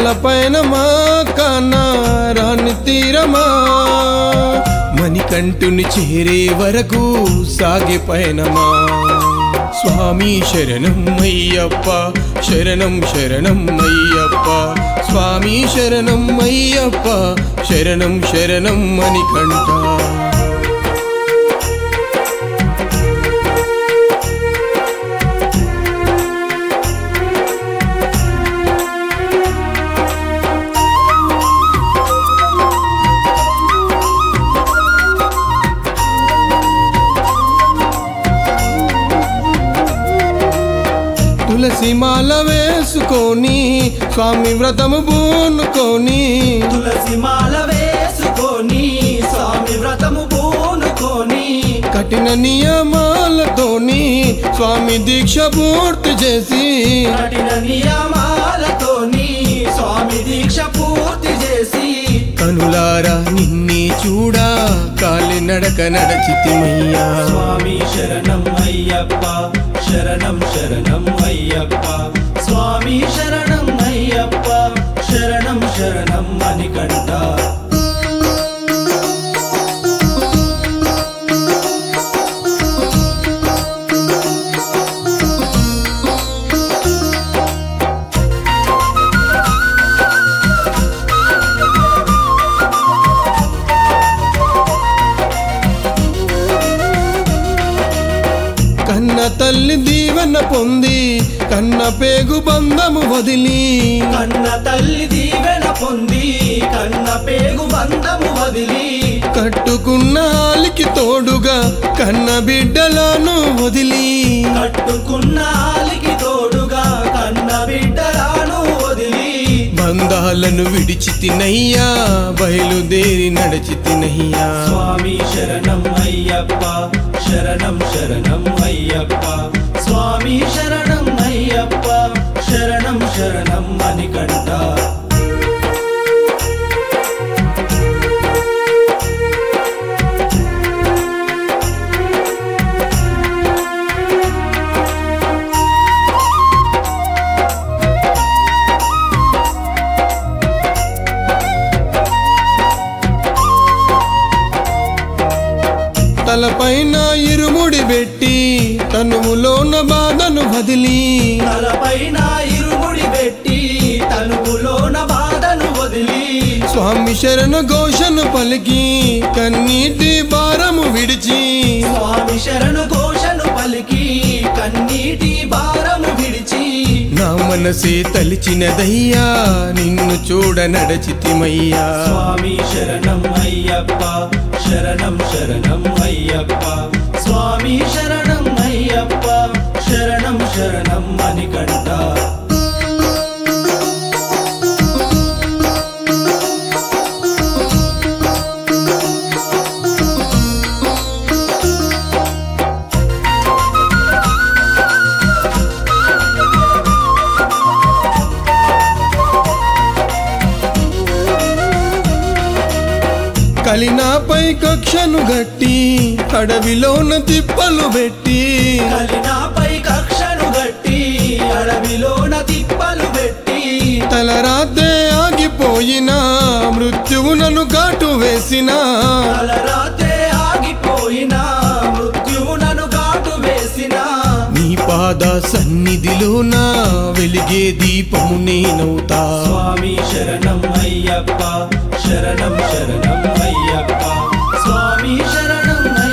తలపైన మా కన్నా రాని తీరమా మణికంఠుని చేరే వరకు సాగే పయనమా స్వామి శరణం అయ్యప్ప శరణం శరణం అయ్యప్ప స్వామి శరణం అయ్యప్ప శరణం శరణం మణికంఠ తులసి మాల వేసుకొని స్వామి వ్రతము పూనుకొని తులసి మాల వేసుకొని స్వామి వ్రతము పూనుకొని కఠిన నియమాలతోని స్వామి దీక్ష పూర్తి చేసి కఠిన నియమాలతోని స్వామి దీక్ష పూర్తి చేసి కనులారా నిన్నే చూడా కాలి నడక నడచితిమయ్యా స్వామి శరణం అయ్యప్ప శరణం శరణం అయ్యప్ప స్వామి శరణం అయ్యప్ప శరణం శరణం మణికంఠ కన్న తల్లి దీవెన పొంది కన్న పేగు బంధము వదిలి కన్న తల్లి దీవెన పొంది కన్న పేగు బంధము వదిలి కట్టుకున్న ఆలికి తోడుగా కన్న బిడ్డలను వదిలి కట్టుకున్న ఆలికి తోడుగా కన్న బిడ్డలాను వదిలి బంధాలను విడిచి తినయ్యా బయలుదేరి నడిచి తినయ్యా స్వామి శరణం అయ్యప్ప శరణం శరణం అయ్యప్ప స్వామి శరణం అయ్యప్ప శరణం శరణం మణికంఠ తలపైన ఇరుముడి పెట్టి తనువులోన బాధను వదిలి తలపైన ఇరుముడి పెట్టి తనువులోన బాధను వదిలి స్వామి శరణ ఘోషను పలికి కన్నీటి భారము విడిచి స్వామి శరణు ఘోషను పలికి కన్నీటి భారము విడిచి నా మనసే తలిచినదయ్యా నిన్ను చూడ నడచితిమయ్యా స్వామి శరణం అయ్యప్ప శరణం శరణం అయ్యప్ప స్వామి శరణం అయ్యప్ప శరణం శరణం మణికంఠ కలినాపై కక్షను గట్టి అడవిలోన తిప్పలు పెట్టి కలినాపై కక్షను గట్టి అడవిలోన తిప్పలు పెట్టి తలరాతే ఆగిపోయిన మృత్యువు నన్ను ఘాటు వేసిన తలరాతే ఆగిపోయిన మృత్యువు నన్ను ఘాటు వేసిన నీ పాద సన్నిధిలోన వెలిగే దీపము నేనవుతా స్వామి శరణం అయ్యప్ప శరణం శరణం అయ్యప్ప స్వామి శరణం